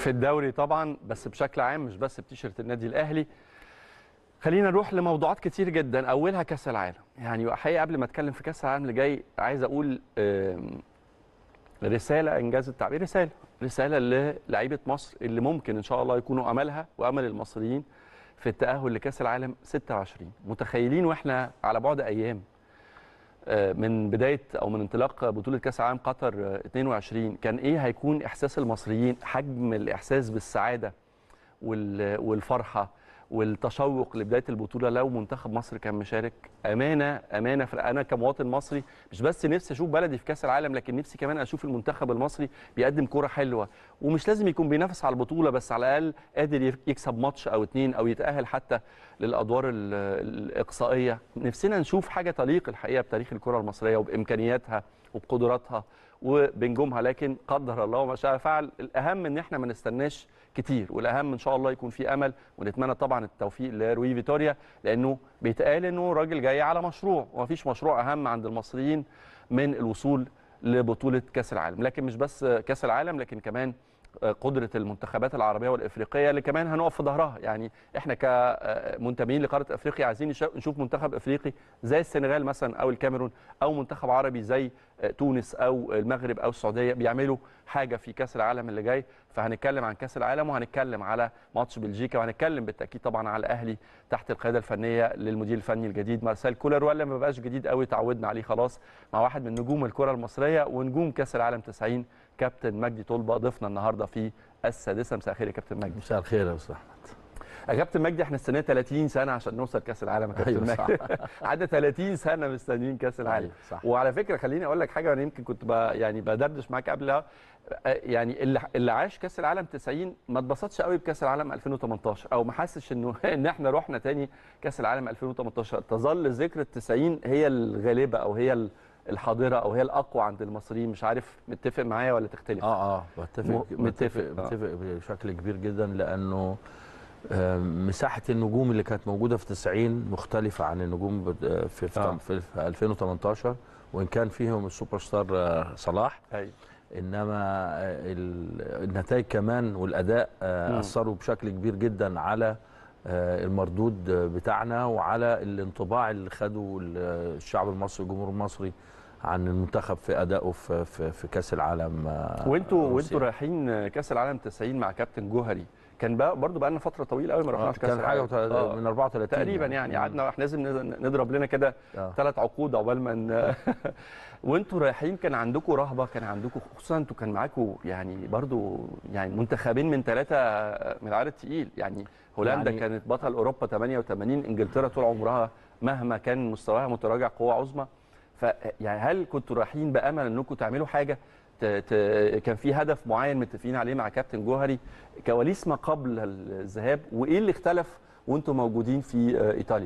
في الدوري طبعا بس بشكل عام مش بس بتيشيرت النادي الاهلي خلينا نروح لموضوعات كتير جدا اولها كاس العالم يعني حقيقه قبل ما اتكلم في كاس العالم اللي جاي عايز اقول آم، رساله انجاز التعبير رساله رساله للاعيبه مصر اللي ممكن ان شاء الله يكونوا املها وامل المصريين في التاهل لكاس العالم 26 متخيلين واحنا على بعد ايام آه، من بدايه او من انطلاق بطوله كاس العالم قطر آه، 22 كان ايه هيكون احساس المصريين حجم الاحساس بالسعاده وال- والفرحه والتشوق لبدايه البطوله لو منتخب مصر كان مشارك امانه امانه في انا كمواطن مصري مش بس نفسي اشوف بلدي في كاس العالم لكن نفسي كمان اشوف المنتخب المصري بيقدم كوره حلوه ومش لازم يكون بينافس على البطوله بس على الاقل قادر يكسب ماتش او اتنين او يتاهل حتى للادوار ال- الاقصائيه نفسنا نشوف حاجه تليق الحقيقه بتاريخ الكره المصريه وبامكانياتها وبقدراتها وبنجومها لكن قدر الله ما شاء فعل الاهم ان احنا ما نستناش كتير والاهم ان شاء الله يكون في امل ونتمنى طبعا التوفيق لروي فيتوريا لانه بيتقال انه راجل جاي على مشروع ومفيش مشروع اهم عند المصريين من الوصول لبطوله كاس العالم لكن مش بس كاس العالم لكن كمان قدره المنتخبات العربيه والافريقيه اللي كمان هنقف في ظهرها يعني احنا كمنتمين لقاره افريقيا عايزين نشا- نشوف منتخب افريقي زي السنغال مثلا او الكاميرون او منتخب عربي زي تونس او المغرب او السعوديه بيعملوا حاجه في كاس العالم اللي جاي فهنتكلم عن كاس العالم وهنتكلم على ماتش بلجيكا وهنتكلم بالتاكيد طبعا على الاهلي تحت القياده الفنيه للمدير الفني الجديد مارسيل كولر ولا ما بقاش جديد قوي تعودنا عليه خلاص مع واحد من نجوم الكره المصريه ونجوم كاس العالم 90 كابتن مجدي طلبه ضيفنا النهارده في السادسه مساء الخير يا كابتن مجدي مساء الخير يا استاذ احمد يا كابتن مجدي احنا استنينا 30 سنه عشان نوصل كاس العالم يا كابتن أيوة مجدي صح. عدى 30 سنه مستنيين كاس العالم أيوة صح. وعلى فكره خليني اقول لك حاجه انا يمكن كنت ب... يعني بدردش معاك قبلها آه، يعني اللي اللي عاش كاس العالم 90 ما اتبسطش قوي بكاس العالم 2018 او ما حسش انه ان احنا رحنا تاني كاس العالم 2018 تظل ذكرى 90 هي الغالبه او هي ال- الحاضره او هي الاقوى عند المصريين مش عارف متفق معايا ولا تختلف اه اه بتفق م- متفق متفق، آه. متفق بشكل كبير جدا لانه آه، مساحه النجوم اللي كانت موجوده في 90 مختلفه عن النجوم بت- في في, آه. في, في 2018 وان كان فيهم السوبر ستار آه، صلاح ايوه انما آه، ال- النتائج كمان والاداء آه، مم. اثروا بشكل كبير جدا على آه، المردود بتاعنا وعلى الانطباع اللي خده ال- الشعب المصري والجمهور المصري عن المنتخب في ادائه في في, في كاس العالم آه، وانتوا روسيا. وانتوا رايحين كاس العالم 90 مع كابتن جوهري كان بقى برضه بقى لنا فتره طويله قوي ما آه، رحناش كاس كان حاجه العالم وتل- آه. من 34 تقريبا يعني مم. قعدنا احنا لازم نضرب لنا كده آه. ثلاث عقود عقبال ما ن- وانتوا رايحين كان عندكم رهبه كان عندكم خصوصا انتوا كان معاكم يعني برضو يعني منتخبين من ثلاثه من العيار التقيل يعني هولندا يعني- كانت بطل اوروبا 88 انجلترا طول عمرها مهما كان مستواها متراجع قوه عظمى ف يعني هل كنتوا رايحين بامل انكم تعملوا حاجه ت... ت... كان في هدف معين متفقين عليه مع كابتن جوهري كواليس ما قبل الذهاب وايه اللي اختلف وانتم موجودين في آه، ايطاليا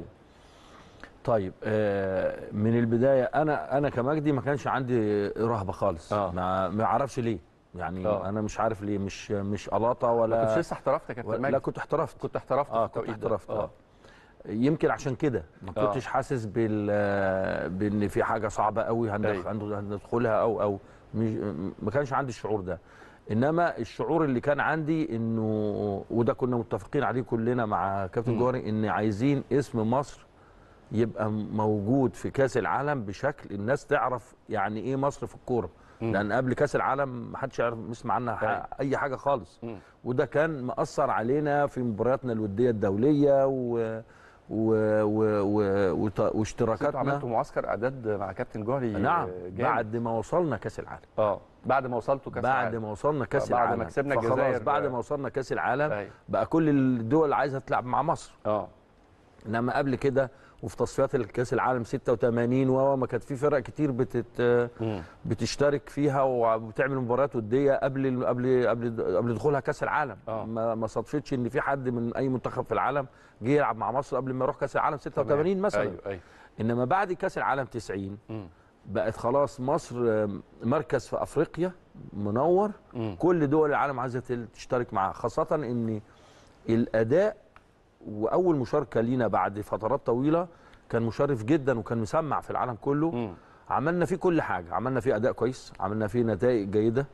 طيب آه، من البدايه انا انا كمجدي ما كانش عندي رهبه خالص آه. ما ما اعرفش ليه يعني آه. انا مش عارف ليه مش مش قلاطه ما ولا كنتش لسه احترفت يا كابتن ولا- مجدي لا كنت احترفت كنت احترفت اه في كنت التوقيت ده. احترفت اه يمكن عشان كده ما آه. كنتش حاسس بال بان في حاجه صعبه قوي هندخ- أيوة. هند- هندخلها او او مش ما كانش عندي الشعور ده انما الشعور اللي كان عندي انه وده كنا متفقين عليه كلنا مع كابتن مم. جوهري ان عايزين اسم مصر يبقى موجود في كاس العالم بشكل الناس تعرف يعني ايه مصر في الكوره مم. لان قبل كاس العالم ما حدش يعرف يسمع عنها أيوة. ح- اي حاجه خالص مم. وده كان مأثر علينا في مبارياتنا الوديه الدوليه و و و و وت- انتوا واشتراكاتنا عملتوا معسكر اعداد مع كابتن جوهري نعم آه، جامد. بعد ما وصلنا كاس العالم اه بعد ما وصلتوا كاس بعد العالم. ما وصلنا كاس آه، بعد ما العالم كسبنا فخلاص الجزائر، بعد آه. ما وصلنا كاس العالم أيوة. بقى كل الدول عايزه تلعب مع مصر اه انما قبل كده وفي تصفيات الكاس العالم 86 و ما كانت في فرق كتير بتت مم. بتشترك فيها وبتعمل مباريات وديه قبل ال- قبل قبل قبل دخولها كاس العالم آه. ما ما صادفتش ان في حد من اي منتخب في العالم جه يلعب مع مصر قبل ما يروح كاس العالم 86 مثلا ايوه ايوه انما بعد كاس العالم 90 مم. بقت خلاص مصر آم، مركز في افريقيا منور مم. كل دول العالم عايزه تل- تشترك معاه خاصه ان الاداء واول مشاركه لينا بعد فترات طويله كان مشرف جدا وكان مسمع في العالم كله مم. عملنا فيه كل حاجه عملنا فيه اداء كويس عملنا فيه نتائج جيده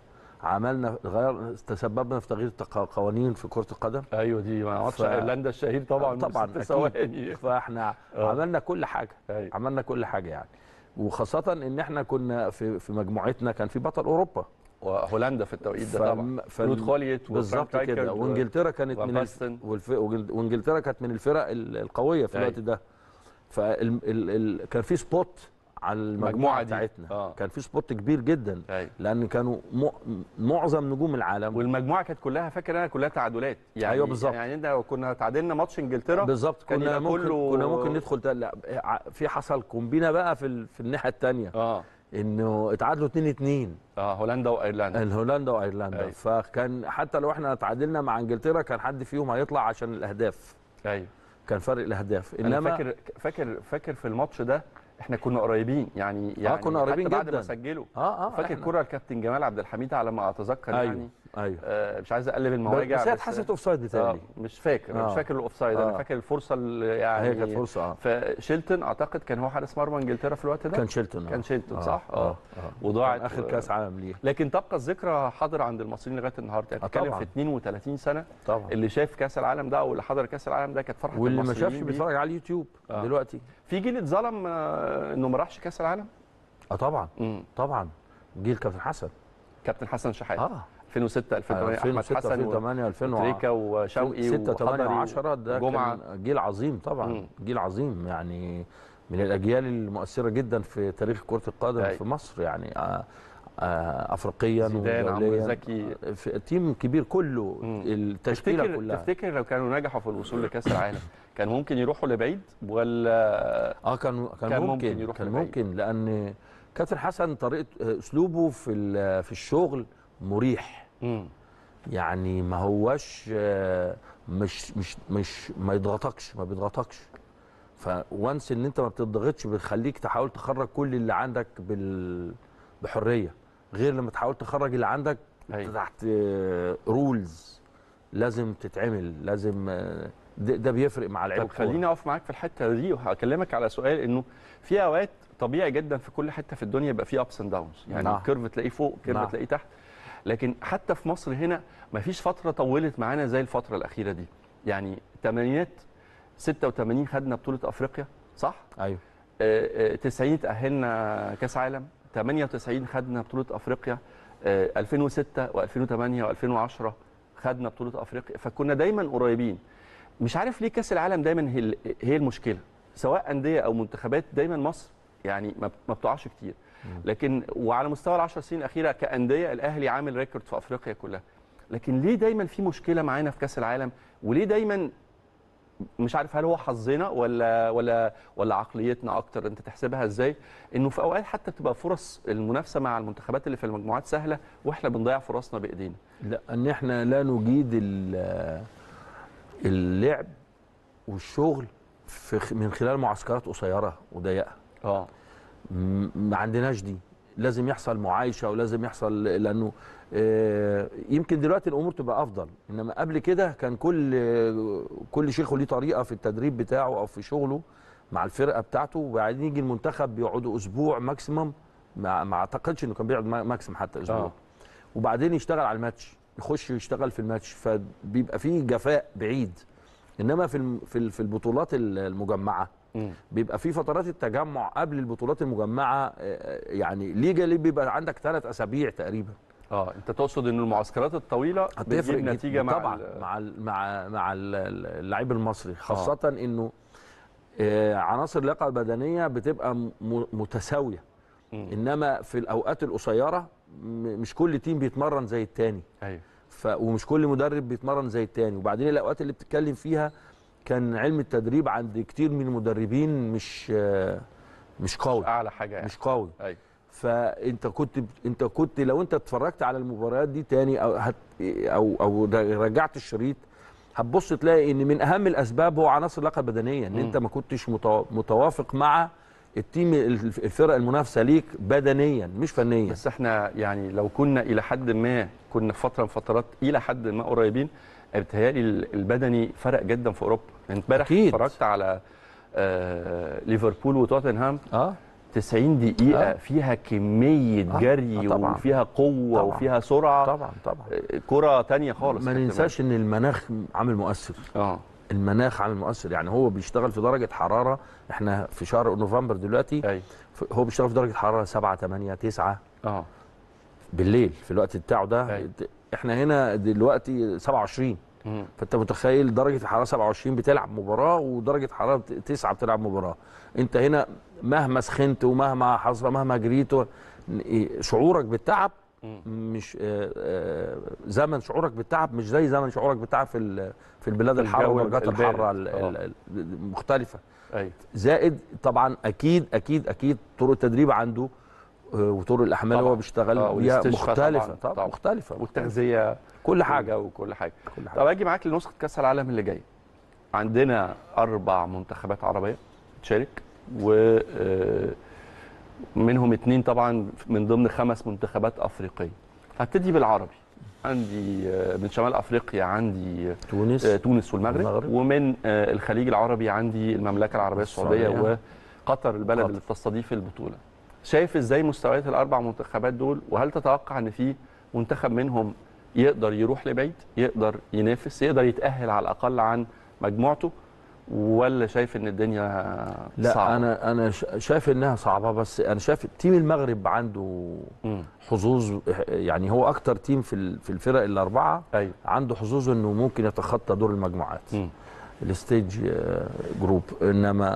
عملنا غير تسببنا في تغيير التق- قوانين في كره القدم ايوه دي ماتش ف- ايرلندا الشهير طبعا طبعا ست أكيد. ثواني فاحنا آه. عملنا كل حاجه أيوة. عملنا كل حاجه يعني وخاصه ان احنا كنا في في مجموعتنا كان في بطل اوروبا وهولندا في التوقيت ده فم- طبعا فال- رود خوليت بالظبط كده وانجلترا كانت من الف... وباستن. والف... وإنجل- وانجلترا كانت من الفرق ال- القويه في أيوة. الوقت ده فال... ال... ال... كان في سبوت على المجموعة المجموعه دي. بتاعتنا آه. كان في سبوت كبير جدا أيوة. لان كانوا م... معظم نجوم العالم والمجموعه كانت كلها فاكر انا كلها تعادلات يعني أيوة بالظبط. يعني انت لو كنا تعادلنا ماتش انجلترا بالظبط كان كنا يبقى ممكن كله- كنا ممكن ندخل تا- لا ع- في حصل كومبينه بقى في ال... في الناحيه الثانيه اه انه اتعادلوا 2 2 اه هولندا وايرلندا هولندا وايرلندا أيوة. فكان حتى لو احنا تعادلنا مع انجلترا كان حد فيهم هيطلع عشان الاهداف ايوه كان فرق الاهداف انا انما فاكر فاكر فاكر في الماتش ده احنا كنا قريبين يعني يعني كنا قريبين حتى بعد جداً. ما سجلوا اه اه فاكر إحنا- كرة الكابتن جمال عبد الحميد على ما اتذكر ايوه يعني ايوه آه مش عايز اقلب المواجع بس هي اتحسبت اوف سايد آه بتاعي مش فاكر آه. مش فاكر الاوفسايد انا آه. فاكر الفرصه اللي يعني هي كانت فرصه اه فشيلتون اعتقد كان هو حارس مرمى انجلترا في الوقت ده كان شيلتون كان شيلتون آه. صح اه, اه آه. وضاعت كان اخر و- كاس عالم ليه لكن تبقى الذكرى حاضره عند المصريين لغايه النهارده يعني آه بتتكلم طبعاً. في 32 سنه طبعا اللي شاف كاس العالم ده او اللي حضر كاس العالم ده كانت فرحه واللي ما المصريين شافش بيه. بيتفرج على اليوتيوب آه. دلوقتي في جيل اتظلم آه، انه ما راحش كاس العالم اه طبعا امم طبعا جيل كابتن حسن كابتن حسن شحاته اه 2006 2008 احمد 2006 حسن 2008 وتريكا 2010 وشوقي 6 8 وحضري 10 ده جمعة. كان جيل عظيم طبعا مم. جيل عظيم يعني من الاجيال المؤثره جدا في تاريخ كره القدم أي. في مصر يعني آه آه افريقيا زيدان عمرو ودوليا زكي في تيم كبير كله مم. التشكيله تفتكر كلها تفتكر لو كانوا نجحوا في الوصول لكاس العالم كان ممكن يروحوا لبعيد ولا اه كان كان, كان ممكن ممكن يروح كان لبعيد. ممكن لان كابتن حسن طريقه اسلوبه في ال- في الشغل مريح امم يعني ما هوش آه، مش مش مش ما يضغطكش ما بيضغطكش فوانس ان انت ما بتضغطش بيخليك تحاول تخرج كل اللي عندك بال بحريه غير لما تحاول تخرج اللي عندك أيوة. تحت رولز لازم تتعمل لازم آه، ده, ده بيفرق مع لعيبه طب خليني اقف معاك في الحته دي وهكلمك على سؤال انه في اوقات طبيعي جدا في كل حته في الدنيا يبقى في ابس اند داونز يعني نعم. كيرف تلاقيه فوق كيرف نعم. تلاقيه تحت لكن حتى في مصر هنا ما فيش فتره طولت معانا زي الفتره الاخيره دي يعني الثمانينات 86 خدنا بطوله افريقيا صح ايوه آه، آه، 90 تاهلنا كاس عالم 98 خدنا بطوله افريقيا آه، 2006 و2008 و2010 خدنا بطوله افريقيا فكنا دايما قريبين مش عارف ليه كاس العالم دايما هي ال- هي المشكله سواء انديه او منتخبات دايما مصر يعني ما ما بتقعش كتير لكن وعلى مستوى العشر سنين الاخيره كانديه الاهلي عامل ريكورد في افريقيا كلها لكن ليه دايما في مشكله معانا في كاس العالم وليه دايما مش عارف هل هو حظنا ولا ولا ولا عقليتنا اكتر انت تحسبها ازاي انه في اوقات حتى بتبقى فرص المنافسه مع المنتخبات اللي في المجموعات سهله واحنا بنضيع فرصنا بايدينا لا ان احنا لا نجيد ال- اللعب والشغل في خ- من خلال معسكرات قصيره وضيقه اه م- ما عندناش دي لازم يحصل معايشه ولازم يحصل لانه آه، يمكن دلوقتي الامور تبقى افضل انما قبل كده كان كل كل شيخ ليه طريقه في التدريب بتاعه او في شغله مع الفرقه بتاعته وبعدين يجي المنتخب بيقعدوا اسبوع ماكسيمم ما ما اعتقدش انه كان بيقعد ما- ماكسيم حتى اسبوع آه. وبعدين يشتغل على الماتش يخش يشتغل في الماتش فبيبقى فيه جفاء بعيد انما في الم- في ال- في البطولات المجمعه مم. بيبقى في فترات التجمع قبل البطولات المجمعه آه، يعني ليجا ليه بيبقى عندك ثلاث اسابيع تقريبا اه انت تقصد ان المعسكرات الطويله هتفرق بتجيب جداً. نتيجه مع طبعا ال- مع ال مع مع ال- اللعيب المصري خاصه انه آه، عناصر اللياقه البدنيه بتبقى م- متساويه مم. انما في الاوقات القصيره م- مش كل تيم بيتمرن زي التاني ايوه ف ومش كل مدرب بيتمرن زي التاني وبعدين الاوقات اللي بتتكلم فيها كان علم التدريب عند كتير من المدربين مش آه، مش قوي اعلى حاجه يعني مش قوي ايوه فانت كنت انت كنت لو انت اتفرجت على المباريات دي تاني او هت او او رجعت الشريط هتبص تلاقي ان من اهم الاسباب هو عناصر اللياقه البدنيه ان مم. انت ما كنتش متوا- متوافق مع التيم الف- الفرق المنافسه ليك بدنيا مش فنيا بس احنا يعني لو كنا الى حد ما كنا في فتره من فترات الى حد ما قريبين بيتهيألي ال- البدني فرق جدا في اوروبا امبارح أكيد. اتفرجت على آه ليفربول وتوتنهام اه 90 دقيقه آه. فيها كميه آه، جري آه طبعاً. وفيها قوه طبعاً. وفيها سرعه طبعا طبعا آه، كره تانية خالص ما كابتن ننساش ان المناخ عامل مؤثر مجدي. اه المناخ عامل مؤثر يعني هو بيشتغل في درجه حراره احنا في شهر نوفمبر دلوقتي ايوه ف- هو بيشتغل في درجه حراره 7 8 9 اه بالليل في الوقت بتاعه ده أيوة. احنا هنا دلوقتي 27 مم. فانت متخيل درجه الحراره 27 بتلعب مباراه ودرجه حراره 9 بتلعب مباراه انت هنا مهما سخنت ومهما حصل مهما جريت و- إيه، شعورك بالتعب مم. مش آه، آه، زمن شعورك بالتعب مش زي زمن شعورك بالتعب في ال- في البلاد في الحاره الجو ودرجات البارد. الحاره ال- آه. ال- ال- مختلفه ايوه زائد طبعا اكيد اكيد اكيد طرق التدريب عنده آه، وطرق الاحمال اللي هو طبعاً. بيشتغل آه، بيها والاستشفاء مختلفه طبعاً. طبعا طبعاً. مختلفه والتغذيه كل حاجه وكل حاجه كل طب حاجه اجي معاك لنسخه كاس العالم اللي جاي عندنا اربع منتخبات عربيه تشارك و آه، منهم اتنين طبعا من ضمن خمس منتخبات افريقيه هبتدي بالعربي عندي آه، من شمال افريقيا عندي آه، تونس تونس والمغرب والمغرب. ومن آه، الخليج العربي عندي المملكه العربيه السعوديه السعودية. وقطر البلد قطر. اللي بتستضيف البطوله شايف ازاي مستويات الاربع منتخبات دول وهل تتوقع ان في منتخب منهم يقدر يروح لبعيد يقدر ينافس يقدر يتاهل على الاقل عن مجموعته ولا شايف ان الدنيا لا صعبة؟ انا انا شا- شايف انها صعبه بس انا شايف تيم المغرب عنده مم. حظوظ يعني هو اكتر تيم في ال- في الفرق الاربعه ايوه عنده حظوظ انه ممكن يتخطى دور المجموعات مم. الستيج آه، جروب انما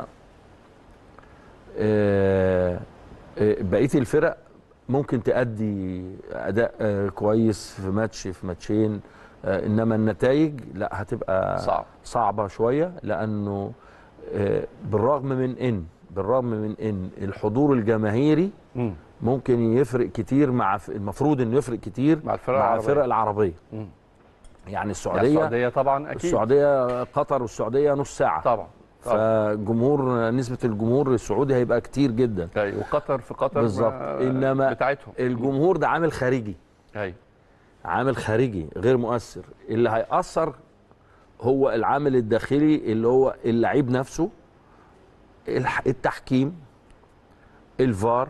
آه، آه، بقيه الفرق ممكن تأدي اداء آه، كويس في ماتش في ماتشين آه، انما النتائج لا هتبقى صعب صعبه شويه لانه آه، بالرغم من ان بالرغم من ان الحضور الجماهيري مم. ممكن يفرق كتير مع ف- المفروض انه يفرق كتير مع الفرق مع العربية. الفرق العربيه مم. يعني يعني السعوديه السعوديه طبعا اكيد السعوديه قطر والسعوديه نص ساعه طبعا طبعا فجمهور نسبه الجمهور السعودي هيبقى كتير جدا ايوه وقطر في قطر بالظبط. ما- إنما بتاعتهم الجمهور ده عامل خارجي ايوه عامل خارجي غير مؤثر اللي هيأثر هو العامل الداخلي اللي هو اللعيب نفسه الح- التحكيم الفار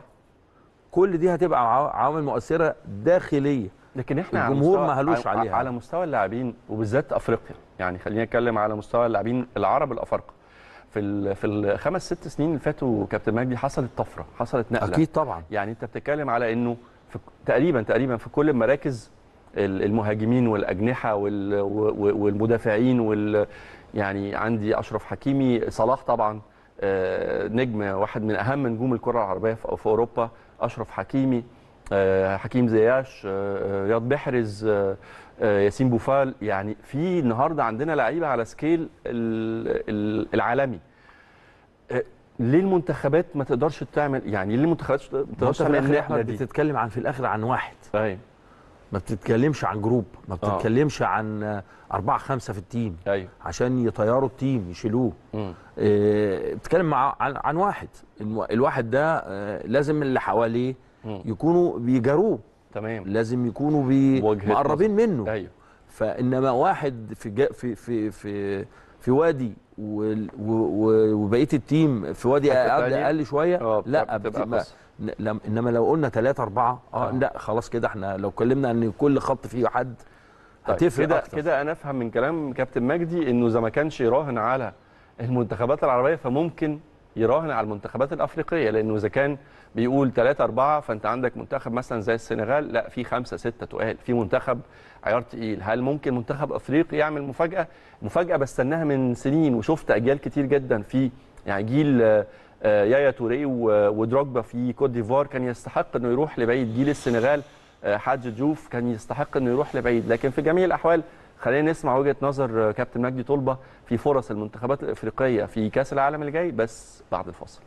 كل دي هتبقى عوا- عوامل مؤثره داخليه لكن احنا على الجمهور مستوى- ما هلوش على- عليها. على مستوى اللاعبين وبالذات افريقيا يعني خلينا نتكلم على مستوى اللاعبين العرب الافارقه في ال في الخمس ست سنين اللي فاتوا كابتن مجدي حصلت طفره حصلت نقله اكيد طبعا يعني انت بتتكلم على انه في تقريبا تقريبا في كل المراكز ال- المهاجمين والاجنحه وال- و- و- والمدافعين وال يعني عندي اشرف حكيمي صلاح طبعا آه، نجم واحد من اهم نجوم الكره العربيه في في اوروبا اشرف حكيمي آه، حكيم زياش آه، رياض بحرز آه، آه، ياسين بوفال يعني في النهارده عندنا لعيبه على سكيل ال- ال- العالمي آه، ليه المنتخبات ما تقدرش تعمل يعني ليه المنتخبات ما ما انت تقدرش في تعمل الاخر يا النقله احمد دي بتتكلم عن في الاخر عن واحد ايوه ما بتتكلمش عن جروب ما آه. بتتكلمش عن آه، أربعة خمسة في التيم ايوه عشان يطيروا التيم يشيلوه مم. آه، بتتكلم مع عن, عن واحد الو- الواحد ده آه، لازم اللي حواليه مم. يكونوا بيجاروه تمام لازم يكونوا بي وجهة مقربين منه ايوه فانما واحد في جا في في في في وادي وال- و- و- وبقيه التيم في وادي حتة اقل تانية. اقل شويه اه لا بتبقى بتبقى قصة. ن- لم- انما لو قلنا ثلاثة أربعة اه آه. لا خلاص كده احنا لو اتكلمنا ان كل خط فيه حد طيب هتفرق كده أكتر. كده انا افهم من كلام كابتن مجدي انه اذا ما كانش يراهن على المنتخبات العربيه فممكن يراهن على المنتخبات الافريقيه لانه اذا كان بيقول 3 4 فانت عندك منتخب مثلا زي السنغال لا في خمسة ستة تقال في منتخب عيار تقيل هل ممكن منتخب افريقي يعمل مفاجاه مفاجاه بستناها من سنين وشفت اجيال كتير جدا في يعني جيل آه، آه، يايا توري و- ودروجبا في كوت ديفوار كان يستحق انه يروح لبعيد جيل السنغال آه، حاج جوف كان يستحق انه يروح لبعيد لكن في جميع الاحوال خلينا نسمع وجهه نظر آه، كابتن مجدي طلبه في فرص المنتخبات الافريقيه في كاس العالم اللي جاي بس بعد الفاصل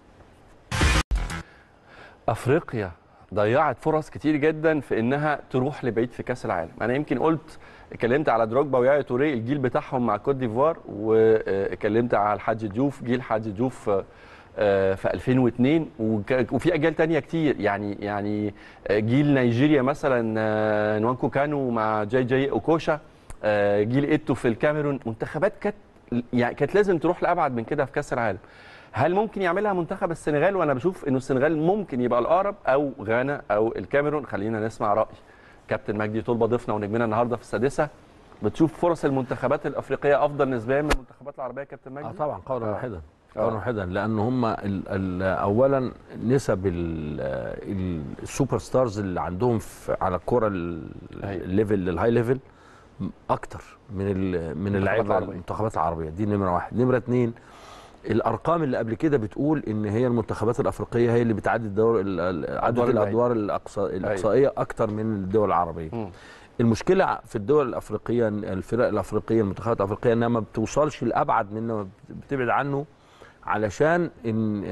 افريقيا ضيعت فرص كتير جدا في انها تروح لبعيد في كاس العالم انا يمكن قلت اتكلمت على دروجبا ويايا توري الجيل بتاعهم مع كوت ديفوار واتكلمت على الحاج جوف جيل حاج جوف آه، آه، في 2002 وك- وفي اجيال تانية كتير يعني يعني آه، جيل نيجيريا مثلا آه، نوانكو كانو مع جاي جاي اوكوشا آه، جيل ايتو في الكاميرون منتخبات كانت يعني كانت لازم تروح لابعد من كده في كاس العالم هل ممكن يعملها منتخب السنغال وانا بشوف انه السنغال ممكن يبقى الاقرب او غانا او الكاميرون خلينا نسمع راي كابتن مجدي طلبه ضيفنا ونجمنا النهارده في السادسه بتشوف فرص المنتخبات الافريقيه افضل نسبيا من المنتخبات العربيه يا كابتن مجدي اه طبعا قولا آه. واحدا آه. قولا واحدا لان هم ال ال اولا نسب ال- ال- السوبر ستارز اللي عندهم في على الكره ال- أيوة. الليفل الهاي ليفل اكتر من ال- من اللعيبه العربية. المنتخبات العربيه دي نمره واحد نمره اتنين الارقام اللي قبل كده بتقول ان هي المنتخبات الافريقيه هي اللي بتعدي الدور ال- ال- عدد البعيدة. الادوار الأقصى الاقصائيه اكتر من الدول العربيه مم. المشكله في الدول الافريقيه الفرق الافريقيه المنتخبات الافريقيه انها ما بتوصلش لابعد من ما بتبعد عنه علشان ان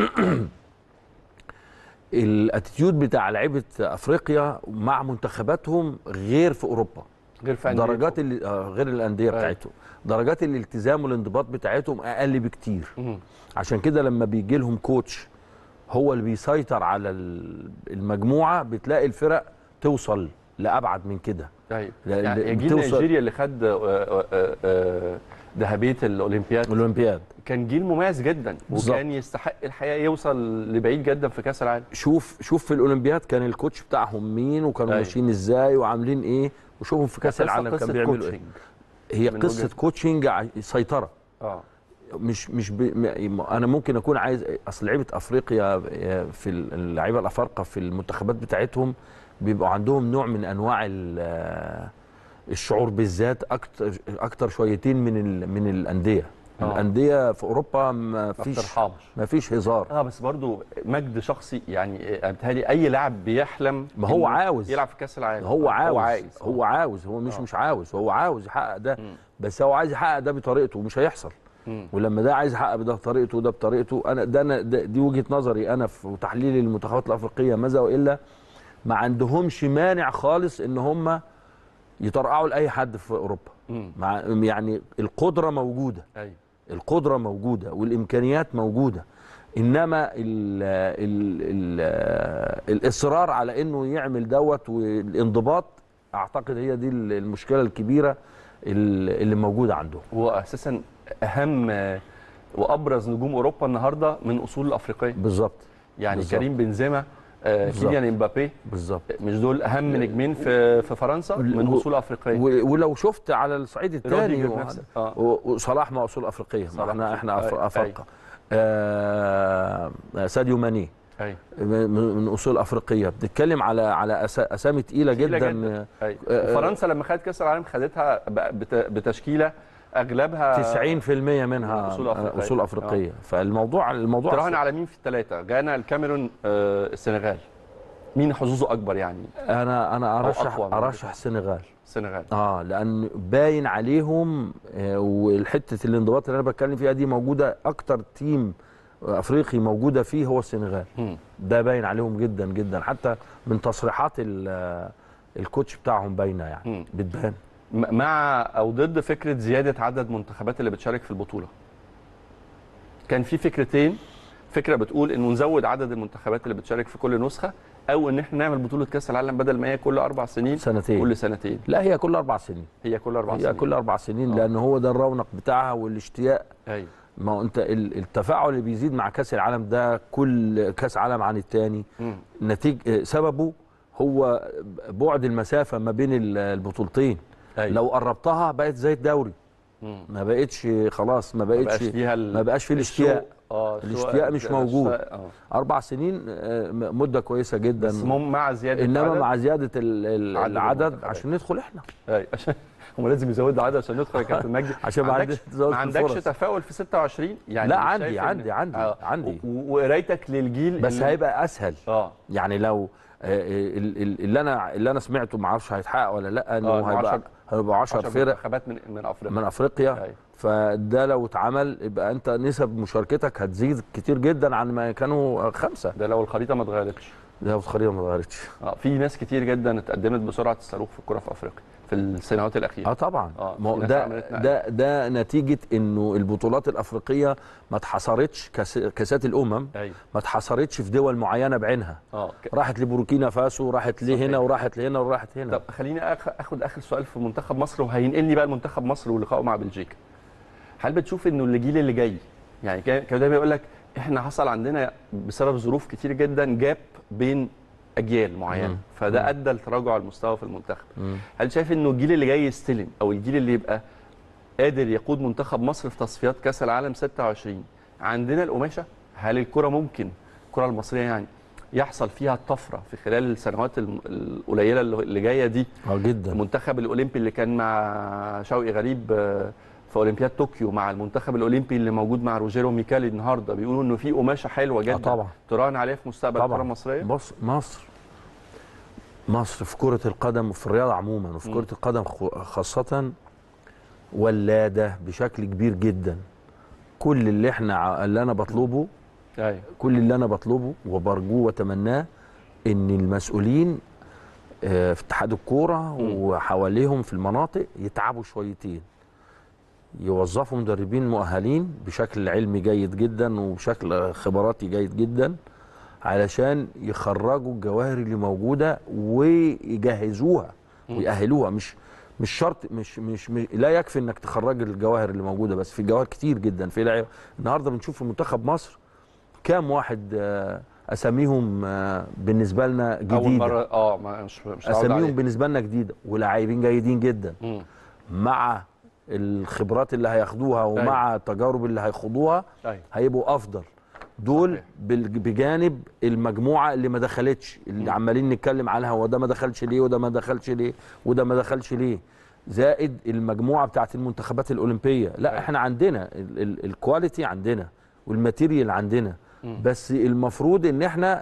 الاتيتيود بتاع لعيبه افريقيا مع منتخباتهم غير في اوروبا غير في أندية. درجات اللي آه، غير الانديه أيوة. بتاعتهم درجات الالتزام والانضباط بتاعتهم اقل بكتير مم. عشان كده لما بيجي لهم كوتش هو اللي بيسيطر على ال- المجموعه بتلاقي الفرق توصل لابعد من كده طيب لا- يعني لا- جيل بتوصل- نيجيريا اللي خد آه، آه، آه، آه، ذهبيه الاولمبياد الاولمبياد كان جيل مميز جدا بالظبط. وكان يستحق الحقيقه يوصل لبعيد جدا في كاس العالم شوف شوف في الاولمبياد كان الكوتش بتاعهم مين وكانوا أيوة. ماشيين ازاي وعاملين ايه وشوفهم في كاس قصة- العالم قصة كان بيعملوا ايه كوتشنج. هي من قصه وجهة- كوتشنج ع- سيطره اه مش مش ب... م- انا ممكن اكون عايز اصل لعيبه افريقيا في ال- اللعيبه الافارقه في المنتخبات بتاعتهم بيبقوا عندهم نوع من انواع ال- الشعور بالذات اكتر اكتر شويتين من ال... من الانديه آه. الانديه في اوروبا ما ما فيش بترحمش ما فيش هزار اه بس برضو مجد شخصي يعني آه، بيتهيألي اي لاعب بيحلم ما هو إنه عاوز. يلعب في كاس العالم هو آه، عاوز هو عايز هو عاوز هو مش آه. مش عاوز هو عاوز يحقق ده مم. بس هو عايز يحقق ده بطريقته ومش هيحصل مم. ولما ده عايز يحقق ده بطريقته وده بطريقته انا ده, أنا ده دي وجهه نظري انا في تحليلي للمنتخبات الافريقيه ماذا والا ما عندهمش مانع خالص ان هم يطرقعوا لاي حد في اوروبا مم. مع يعني القدره موجوده ايوه القدره موجوده والامكانيات موجوده انما ال ال ال الاصرار على انه يعمل دوت والانضباط اعتقد هي دي المشكله الكبيره اللي اللي موجوده عندهم هو اساسا اهم آه، وابرز نجوم اوروبا النهارده من اصول افريقيه بالظبط يعني بالظبط. كريم بنزيما آه، بالظبط. كيليان امبابي بالظبط مش دول اهم نجمين في في فرنسا من و- اصول افريقيه و- ولو شفت على الصعيد الثاني روديجر نفسه اه وصلاح مع اصول افريقيه ما صلاح احنا احنا أي- أف- أي. افارقه آه ساديو ماني ايوه من من اصول افريقيه بنتكلم على على أسا- اسامي تقيله تقيلة جدا, جداً. ايوه آه، وفرنسا لما خدت كاس العالم خدتها ب- بت- بتشكيله اغلبها 90% منها أصول أفريقية. اصول افريقيه فالموضوع الموضوع تراهن على مين في الثلاثه غانا الكاميرون آه، السنغال مين حظوظه اكبر يعني انا انا ارشح أقوى من ارشح السنغال السنغال اه لان باين عليهم آه، والحته الانضباط اللي انا بتكلم فيها دي موجوده اكتر تيم افريقي موجوده فيه هو السنغال مم. ده باين عليهم جدا جدا حتى من تصريحات ال- الكوتش بتاعهم باينه يعني مم. بتبان م- مع او ضد فكره زياده عدد منتخبات اللي بتشارك في البطوله كان في فكرتين فكره بتقول انه نزود عدد المنتخبات اللي بتشارك في كل نسخه او ان احنا نعمل بطوله كاس العالم بدل ما هي كل اربع سنين سنتين كل سنتين لا هي كل اربع سنين هي كل اربع هي سنين كل اربع سنين آه. لان هو ده الرونق بتاعها والاشتياق ايوه ما هو انت ال- التفاعل اللي بيزيد مع كاس العالم ده كل كاس عالم عن التاني مم. نتيجه سببه هو بعد المسافه ما بين ال- البطولتين أيوة. لو قربتها بقت زي الدوري مم. ما بقتش خلاص ما ما بقتش بقاش فيها ال- ما بقاش فيه الاشتياق الشوق. اه الشوق- الاشتياق مش الشوق- موجود. اه اربع سنين آه، مده كويسه جدا بس مم- مع زياده انما عدد- مع زياده ال- ال- عدد العدد المنتخبات. عشان ندخل احنا ايوه عشان هم لازم يزودوا عدد عشان ندخل يا كابتن مجدي عشان ما عندش تزود ما في عندكش الفرص. تفاؤل في 26 يعني لا مش عندي شايف إن- عندي عندي آه. عندي و- وقرايتك للجيل بس إنه- هيبقى اسهل اه يعني لو آه، ال- ال- اللي انا اللي انا سمعته ما اعرفش هيتحقق ولا لا انه آه، إنه هيبقى عشر- هيبقى 10 10 فرق منتخبات من من افريقيا من افريقيا أيوة. فده لو اتعمل يبقى انت نسب مشاركتك هتزيد كتير جدا عن ما كانوا خمسه ده لو الخريطه ما اتغيرتش ده الخريطه ما اتغيرتش اه في ناس كتير جدا اتقدمت بسرعه الصاروخ في الكره في افريقيا في السنوات الاخيره اه طبعا آه، ما هو في ناس ده عملت نقل. ده ده نتيجه انه البطولات الافريقيه ما اتحصرتش كاس- كاسات الامم ايوه ما اتحصرتش في دول معينه بعينها اه ك- راحت لبوركينا فاسو راحت صحيح. لهنا وراحت لهنا وراحت هنا طب خليني أخ- اخد اخر سؤال في منتخب مصر وهينقلني بقى لمنتخب مصر ولقائه مع بلجيكا هل بتشوف انه الجيل اللي جاي يعني كان كان دايما يقول لك احنا حصل عندنا بسبب ظروف كتير جدا جاب بين اجيال معينه مم. فده مم. ادى لتراجع المستوى في المنتخب مم. هل شايف انه الجيل اللي جاي يستلم او الجيل اللي يبقى قادر يقود منتخب مصر في تصفيات كاس العالم 26 عندنا القماشه هل الكره ممكن الكره المصريه يعني يحصل فيها الطفره في خلال السنوات الم- القليله اللي اللي جايه دي اه جدا المنتخب الاولمبي اللي كان مع شوقي غريب آه، في اولمبياد طوكيو مع المنتخب الاولمبي اللي موجود مع روجيرو ميكالي النهارده بيقولوا انه في قماشه حلوه جدا آه طبعا تراهن عليها في مستقبل طبعاً. الكره المصريه بص مصر مصر في كرة القدم وفي الرياضة عموما وفي مم. كرة القدم خ- خاصة ولادة بشكل كبير جدا كل اللي احنا ع- اللي انا بطلبه ايوه كل اللي انا بطلبه وبرجوه واتمناه ان المسؤولين آه، في اتحاد الكوره مم. وحواليهم في المناطق يتعبوا شويتين يوظفوا مدربين مؤهلين بشكل علمي جيد جدا وبشكل خبراتي جيد جدا علشان يخرجوا الجواهر اللي موجوده ويجهزوها مم. ويأهلوها مش مش شرط مش, مش مش لا يكفي انك تخرج الجواهر اللي موجوده بس في جواهر كتير جدا في لعيبه النهارده بنشوف في منتخب مصر كام واحد آه، اساميهم آه، بالنسبه لنا جديده اول مره اه ما مش مش هقعد اساميهم عليه. بالنسبه لنا جديده ولاعبين جيدين جدا مم. مع الخبرات اللي هياخدوها ومع التجارب اللي هيخوضوها ايوه هيبقوا افضل دول صحيح. بال- بجانب المجموعه اللي ما دخلتش اللي مم. عمالين نتكلم عنها هو ده ما دخلش ليه وده ما دخلش ليه وده ما دخلش ليه زائد المجموعه بتاعت المنتخبات الاولمبيه لا أيوة. احنا عندنا ال- ال- الكواليتي عندنا والماتيريال عندنا مم. بس المفروض ان احنا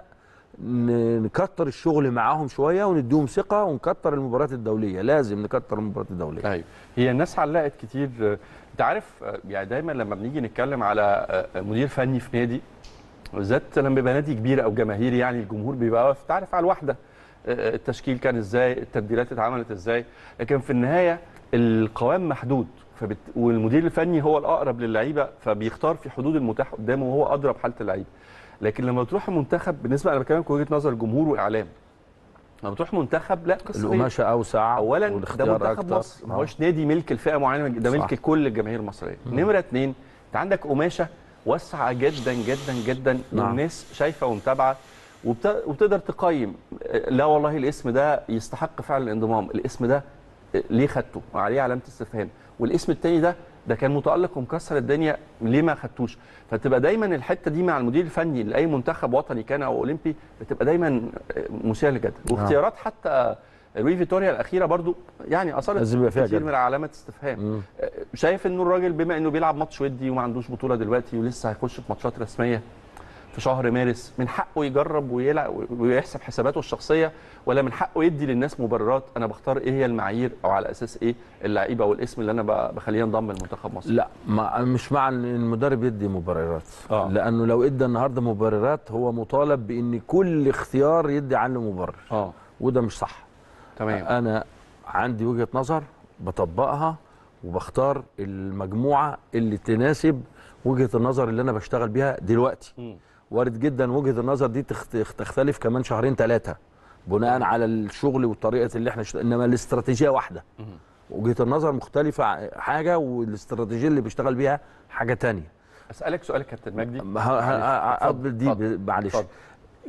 ن- نكتر الشغل معاهم شويه ونديهم ثقه ونكتر المباريات الدوليه لازم نكتر المباريات الدوليه ايوه هي الناس علقت كتير آه، انت عارف آه، يعني دايما لما بنيجي نتكلم على آه، مدير فني في نادي بالذات لما بيبقى نادي كبير او جماهيري يعني الجمهور بيبقى واقف تعرف على الواحده آه، التشكيل كان ازاي التبديلات اتعملت ازاي لكن في النهايه القوام محدود فبت... والمدير الفني هو الاقرب للعيبه فبيختار في حدود المتاح قدامه وهو ادرى بحاله اللعيبه لكن لما تروح المنتخب بالنسبه انا بكلمك وجهه نظر الجمهور واعلام لما تروح منتخب لا قصه غير. القماشه اوسع اولا ده والاختيار منتخب أكتر. مصر ما آه. هوش نادي ملك الفئه معينه ده صح. ملك كل الجماهير المصريه مم. نمره اتنين انت عندك قماشه واسعه جدا جدا جدا نعم. والناس شايفه ومتابعه وبت... وبتقدر تقيم آه، لا والله الاسم ده يستحق فعلا الانضمام الاسم ده آه، ليه خدته وعليه علامه استفهام والاسم التاني ده ده كان متالق ومكسر الدنيا ليه ما خدتوش فتبقى دايما الحته دي مع المدير الفني لاي منتخب وطني كان او اولمبي بتبقى دايما آه، مثيره للجدل واختيارات حتى لوي فيتوريا الاخيره برضو يعني اثرت لازم يبقى فيها كتير جدل. من علامات استفهام مم. شايف انه الراجل بما انه بيلعب ماتش ودي وما عندوش بطوله دلوقتي ولسه هيخش في ماتشات رسميه في شهر مارس من حقه يجرب ويلعب ويحسب حساباته الشخصيه ولا من حقه يدي للناس مبررات انا بختار ايه هي المعايير او على اساس ايه اللعيبه او الاسم اللي انا ب- بخليه ينضم لمنتخب مصر لا ما مش مع ان المدرب يدي مبررات آه. لانه لو ادى النهارده مبررات هو مطالب بان كل اختيار يدي عنه مبرر اه وده مش صح تمام انا عندي وجهه نظر بطبقها وبختار المجموعه اللي تناسب وجهه النظر اللي انا بشتغل بيها دلوقتي مم. وارد جدا وجهه النظر دي تخت- تختلف كمان شهرين ثلاثه بناء على الشغل والطريقه اللي احنا شت... انما الاستراتيجيه واحده مم. وجهه النظر مختلفه ع- حاجه والاستراتيجيه اللي بيشتغل بيها حاجه تانية اسالك سؤال يا كابتن مجدي ه- ه- ه- اتفضل، اقبل دي اتفضل، ب- معلش اتفضل.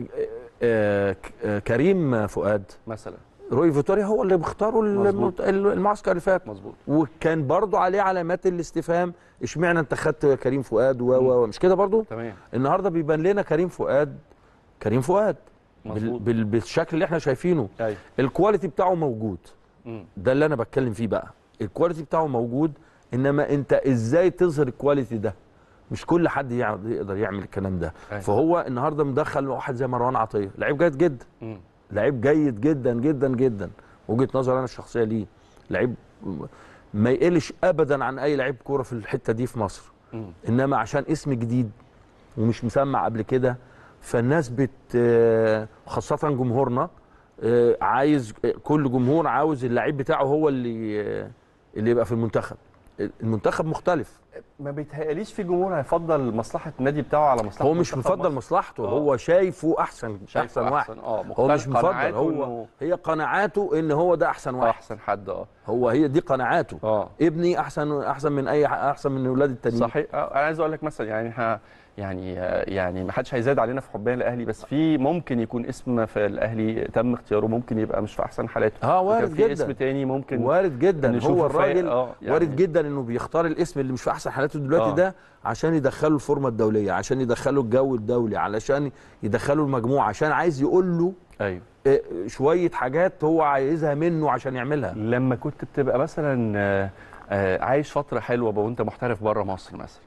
آه، ك- آه، كريم فؤاد مثلا روي فيتوريا هو اللي بيختاروا مظبوط. الم- المعسكر اللي فات مظبوط وكان برضو عليه علامات الاستفهام اشمعنى انت خدت كريم فؤاد و و- مش كده برضو تمام النهارده بيبان لنا كريم فؤاد كريم فؤاد بال مظبوط بال بالشكل اللي احنا شايفينه ايوه الكواليتي بتاعه موجود مم. ده اللي انا بتكلم فيه بقى الكواليتي بتاعه موجود انما انت ازاي تظهر الكواليتي ده مش كل حد يع- يقدر يعمل الكلام ده أيوة. فهو النهارده مدخل واحد زي مروان عطيه لعيب جيد جدا مم. لعيب جيد جدا جدا جدا وجهه نظر انا الشخصيه ليه لعيب ما يقلش ابدا عن اي لعيب كوره في الحته دي في مصر مم. انما عشان اسم جديد ومش مسمع قبل كده فالناس بت آه، خاصه جمهورنا آه، عايز كل جمهور عاوز اللعيب بتاعه هو اللي آه، اللي يبقى في المنتخب المنتخب مختلف ما بيتهيأليش في جمهور هيفضل مصلحه النادي بتاعه على مصلحه هو مش منتخب مفضل مصر. مصلحته آه. هو شايفه احسن شايفه احسن واحد اه هو مش مختلف مفضل قناعاته هو إنه هي قناعاته ان هو ده احسن واحد احسن حد اه هو هي دي قناعاته اه ابني احسن احسن من اي احسن من اولاد التانيين صحيح آه، انا عايز اقول لك مثلا يعني احنا يعني آه، يعني ما حدش هيزاد علينا في حبنا الاهلي بس في ممكن يكون اسم في الاهلي تم اختياره ممكن يبقى مش في احسن حالاته اه وكان وارد في اسم جدا تاني ممكن وارد جدا نشوفه هو فايق، الراجل آه، يعني- وارد جدا انه بيختار الاسم اللي مش في احسن حالاته دلوقتي آه. ده عشان يدخله الفورمه الدوليه عشان يدخله الجو الدولي علشان يدخله المجموعه عشان عايز يقول له ايوه آه، شويه حاجات هو عايزها منه عشان يعملها لما كنت بتبقى مثلا آه، آه، عايش فتره حلوه بقى وانت محترف بره مصر مثلا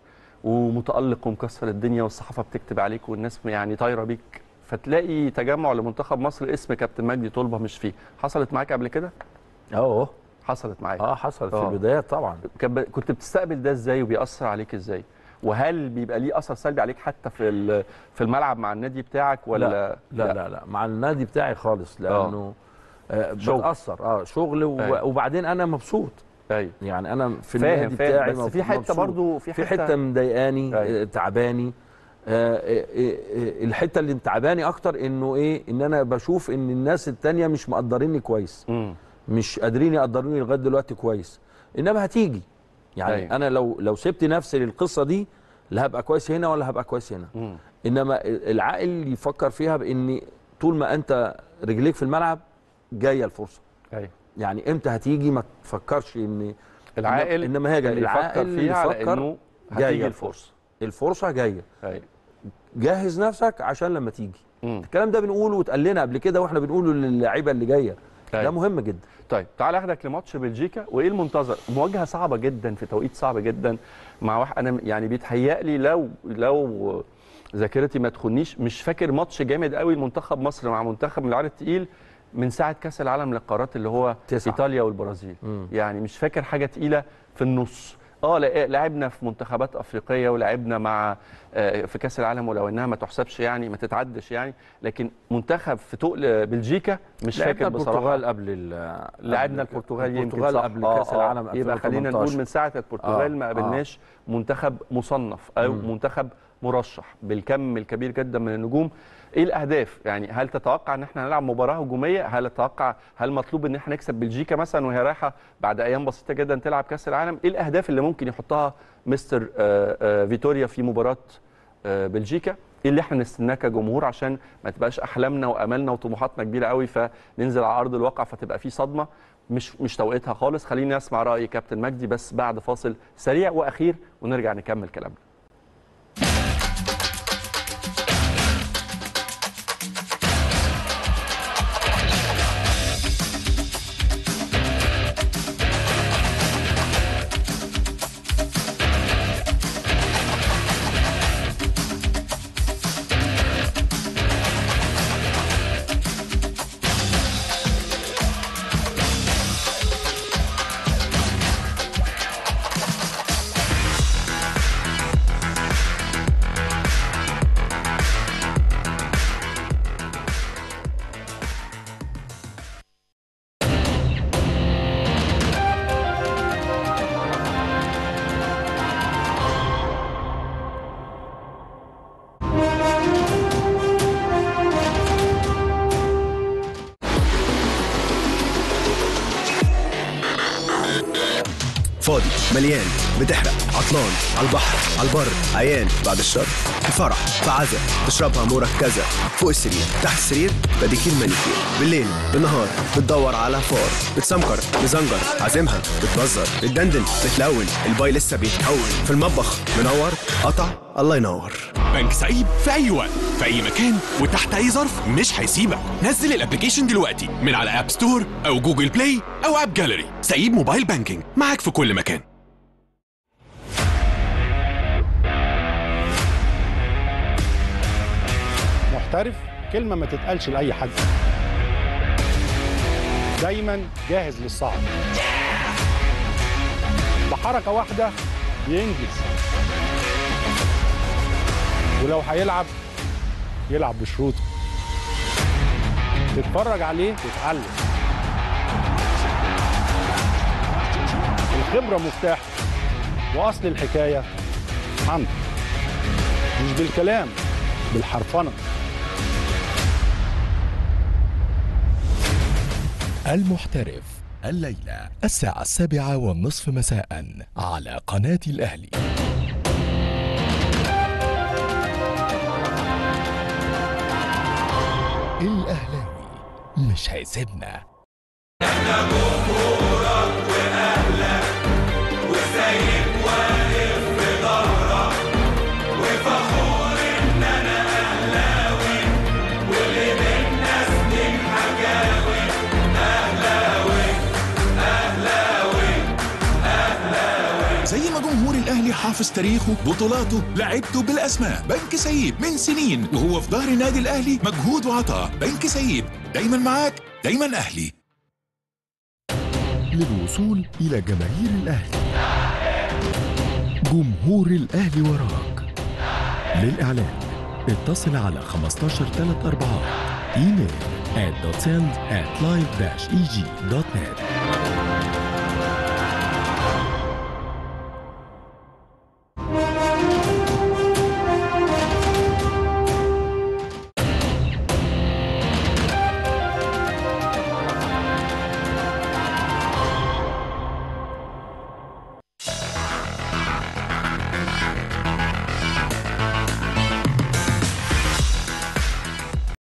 ومتالق ومكسر الدنيا والصحافه بتكتب عليك والناس يعني طايره بيك فتلاقي تجمع لمنتخب مصر اسم كابتن مجدي طلبه مش فيه حصلت معاك قبل كده اه حصلت معايا اه حصلت في آه. البدايات طبعا كان ب- كنت بتستقبل ده ازاي وبيأثر عليك ازاي وهل بيبقى ليه اثر سلبي عليك حتى في ال- في الملعب مع النادي بتاعك ولا لا لا لا, لا. مع النادي بتاعي خالص لانه آه شغل. بتاثر اه شغل و... أيوة. وبعدين انا مبسوط ايوه يعني انا في فاهم النادي فاهم بتاعي بس مب- في حته مبسوط. برضو في في حته, حته مضايقاني أيوة. آه، تعباني آه، آه، آه، آه، الحته اللي تعباني اكتر انه ايه ان انا بشوف ان الناس التانية مش مقدريني كويس مم. مش قادرين يقدروني لغايه دلوقتي كويس انما هتيجي يعني أيوة. أيوة. انا لو لو سبت نفسي للقصه دي لا هبقى كويس هنا ولا هبقى كويس هنا مم. انما العاقل يفكر فيها بان طول ما انت رجليك في الملعب جايه الفرصه ايوه يعني امتى هتيجي ما تفكرش ان العاقل انما هي جايه اللي يفكر العاقل اللي فيها على يفكر انه جاية هتيجي الفرصة. الفرصه الفرصه جايه ايوه جهز نفسك عشان لما تيجي مم. الكلام ده بنقوله واتقال لنا قبل كده واحنا بنقوله للاعيبه اللي جايه ده أيوة. مهم جدا طيب تعال اخدك لماتش بلجيكا وايه المنتظر مواجهه صعبه جدا في توقيت صعب جدا مع واحد انا يعني بيتهيأ لي لو لو ذاكرتي ما تخنيش مش فاكر ماتش جامد قوي لمنتخب مصر مع منتخب من العيار التقيل من ساعه كاس العالم للقارات اللي هو تسعة. ايطاليا والبرازيل مم. يعني مش فاكر حاجه تقيله في النص اه لا- لعبنا في منتخبات افريقيه ولعبنا مع آه، في كاس العالم ولو انها ما تحسبش يعني ما تتعدش يعني لكن منتخب في تقل بلجيكا مش لعبنا فاكر بصراحه البرتغال قبل ال- لعبنا قبل- البرتغال يمكن البرتغال صح قبل آه، كاس آه. العالم يبقى خلينا 2018. نقول من ساعه البرتغال آه، ما آه. قابلناش منتخب مصنف او مم. منتخب مرشح بالكم الكبير جدا من النجوم ايه الاهداف يعني هل تتوقع ان احنا نلعب مباراه هجوميه هل تتوقع هل مطلوب ان احنا نكسب بلجيكا مثلا وهي رايحه بعد ايام بسيطه جدا تلعب كاس العالم ايه الاهداف اللي ممكن يحطها مستر آه، آه، فيتوريا في مباراه آه، بلجيكا ايه اللي احنا نستناه كجمهور عشان ما تبقاش احلامنا وامالنا وطموحاتنا كبيره قوي فننزل على ارض الواقع فتبقى في صدمه مش مش توقيتها خالص خليني اسمع راي كابتن مجدي بس بعد فاصل سريع واخير ونرجع نكمل كلامنا فاضي مليان بتحرق عطلان على البحر على البر عيان بعد الشر في فرح في عزا تشربها مركزة فوق السرير تحت السرير بديكير مانيكير بالليل بالنهار بتدور على فار بتسمكر مزنجر عازمها بتبزر بتدندن بتلون الباي لسه بيتكون في المطبخ منور قطع الله ينور بنك سعيد في أي وقت في أي مكان وتحت أي ظرف مش هيسيبك نزل الابلكيشن دلوقتي من على اب ستور أو جوجل بلاي أو اب جاليري سعيد موبايل بانكينج معاك في كل مكان محترف كلمة ما تتقالش لأي حد دايما جاهز للصعب بحركة واحدة بينجز ولو هيلعب يلعب بشروطه تتفرج عليه تتعلم الخبره مفتاح واصل الحكايه عنده مش بالكلام بالحرفنه المحترف الليلة الساعة السابعة والنصف مساء على قناة الأهلي الأهلاوي مش هيسيبنا زي ما جمهور الاهلي حافظ تاريخه بطولاته لعبته بالاسماء بنك سعيد من سنين وهو في ظهر نادي الاهلي مجهود وعطاء بنك سعيد دايما معاك دايما اهلي للوصول إلى جماهير الأهلي جمهور الأهلي وراك للإعلان اتصل على 15 3 4 ايميل at dot send at live-eg.net